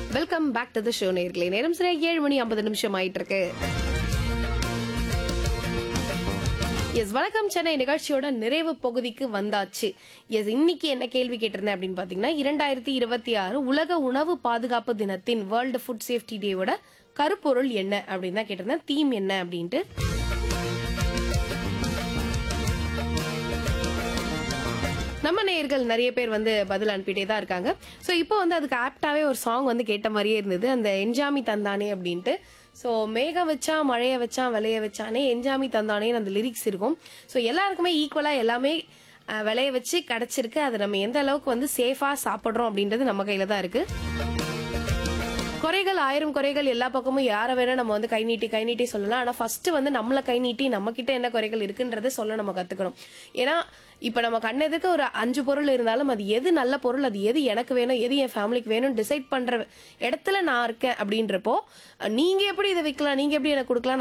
welcome back to the show நேர்களே நேரம் சரியா ஏழு மணி ஐம்பது நிமிஷம் ஆயிட்டு இருக்கு எஸ் வணக்கம் சென்னை நிகழ்ச்சியோட நிறைவு பகுதிக்கு வந்தாச்சு எஸ் இன்னைக்கு என்ன கேள்வி கேட்டிருந்தேன் அப்படின்னு பாத்தீங்கன்னா இரண்டாயிரத்தி இருபத்தி ஆறு உலக உணவு பாதுகாப்பு தினத்தின் வேர்ல்டு ஃபுட் சேஃப்டி டேவோட கருப்பொருள் என்ன அப்படின்னு தான் கேட்டிருந்தேன் தீம் என்ன அப்படின்ட்டு நம்ம நேயர்கள் நிறைய பேர் வந்து பதில் அனுப்பிட்டே தான் இருக்காங்க ஸோ இப்போ வந்து அதுக்கு ஆப்டாவே ஒரு சாங் வந்து கேட்ட மாதிரியே இருந்தது அந்த என்ஜாமி தந்தானே அப்படின்ட்டு ஸோ மேகம் வச்சா மழைய வச்சா விளைய வச்சானே என்ஜாமி தந்தானேன்னு அந்த லிரிக்ஸ் இருக்கும் ஸோ எல்லாருக்குமே ஈக்குவலாக எல்லாமே அஹ், விளைய வச்சு கிடைச்சிருக்கு அதை நம்ம எந்த அளவுக்கு வந்து சேஃபாக சாப்பிட்றோம் அப்படின்றது நம்ம கையில தான் இருக்கு குறைகள் ஆயிரம் குறைகள் எல்லா பக்கமும் யாரை வேணா நம்ம வந்து கை நீட்டி கை நீட்டி சொல்லலாம் ஆனா ஃபர்ஸ்ட் வந்து நம்மள கை நீட்டி நம்ம கிட்ட என்ன குறைகள் இருக்குன்றதை சொல்ல நம்ம கத்துக்கணும் ஏன்னா இப்ப நம்ம கண்ணெதுக்கு ஒரு அஞ்சு பொருள் இருந்தாலும் அது எது நல்ல பொருள் அது எது எனக்கு வேணும் எது என் ஃபேமிலிக்கு வேணும் டிசைட் பண்ற இடத்துல நான் இருக்கேன் அப்படின்றப்போ நீங்க எப்படி இதை விற்கலாம் நீங்க எப்படி எனக்கு கொடுக்கலாம்